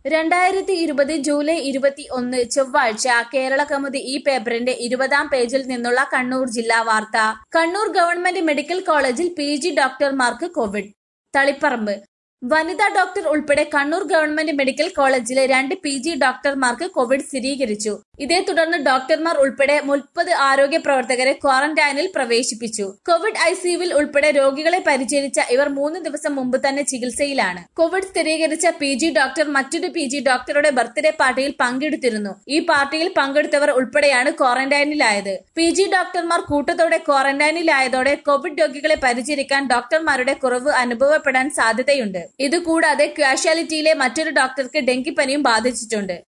രണ്ടായിരത്തി ഇരുപത് ജൂലൈ ഇരുപത്തി ഒന്ന് ചൊവ്വാഴ്ച കേരള കൗമുദി ഈ പേപ്പറിന്റെ ഇരുപതാം പേജിൽ നിന്നുള്ള കണ്ണൂർ ജില്ലാ വാർത്ത കണ്ണൂർ ഗവൺമെന്റ് മെഡിക്കൽ കോളേജിൽ പി ജി ഡോക്ടർമാർക്ക് കോവിഡ് തളിപ്പറമ്പ് വനിതാ ഡോക്ടർ ഉൾപ്പെടെ കണ്ണൂർ ഗവൺമെന്റ് മെഡിക്കൽ കോളേജിലെ രണ്ട് പി ജി ഡോക്ടർമാർക്ക് കോവിഡ് സ്ഥിരീകരിച്ചു ഇതേ തുടർന്ന് ഡോക്ടർമാർ ഉൾപ്പെടെ മുപ്പത് ആരോഗ്യ പ്രവർത്തകരെ ക്വാറന്റൈനിൽ പ്രവേശിപ്പിച്ചു കോവിഡ് ഐസിയുവിൽ ഉൾപ്പെടെ രോഗികളെ പരിചരിച്ച ഇവർ മൂന്ന് ദിവസം മുമ്പ് തന്നെ ചികിത്സയിലാണ് കോവിഡ് സ്ഥിരീകരിച്ച പി ജി ഡോക്ടർ മറ്റൊരു പി ജി ഡോക്ടറുടെ ബർത്ത്ഡേ പാർട്ടിയിൽ പങ്കെടുത്തിരുന്നു ഈ പാർട്ടിയിൽ പങ്കെടുത്തവർ ഉൾപ്പെടെയാണ് ക്വാറന്റൈനിലായത് പി ജി ഡോക്ടർമാർ കൂട്ടത്തോടെ ക്വാറന്റൈനിലായതോടെ കോവിഡ് രോഗികളെ പരിചരിക്കാൻ ഡോക്ടർമാരുടെ കുറവ് അനുഭവപ്പെടാൻ സാധ്യതയുണ്ട് ഇതുകൂടാതെ ക്യാഷ്വാലിറ്റിയിലെ മറ്റൊരു ഡോക്ടർക്ക് ഡെങ്കിപ്പനിയും ബാധിച്ചിട്ടുണ്ട്